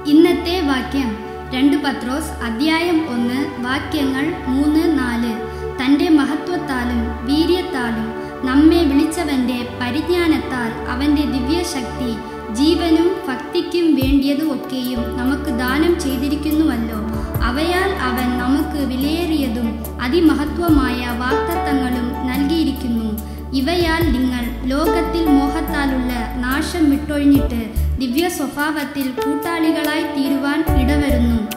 ഇന്നത്തെ വാക്യം രണ്ട് പത്രോസ് അദ്ധ്യായം ഒന്ന് വാക്യങ്ങൾ മൂന്ന് നാല് തൻ്റെ മഹത്വത്താലും വീര്യത്താലും നമ്മെ വിളിച്ചവൻ്റെ പരിജ്ഞാനത്താൽ അവൻ്റെ ദിവ്യശക്തി ജീവനും ഭക്തിക്കും വേണ്ടിയതും ഒക്കെയും നമുക്ക് ദാനം ചെയ്തിരിക്കുന്നുവല്ലോ അവയാൽ അവൻ നമുക്ക് വിലയേറിയതും അതിമഹത്വമായ വാക്തത്വങ്ങളും നൽകിയിരിക്കുന്നു ഇവയാൽ നിങ്ങൾ ലോകത്തിൽ മോഹത്താലുള്ള നാശം വിട്ടൊഴിഞ്ഞിട്ട് ദിവ്യ സ്വഭാവത്തിൽ കൂട്ടാളികളായി തീരുവാൻ ഇടവരുന്നു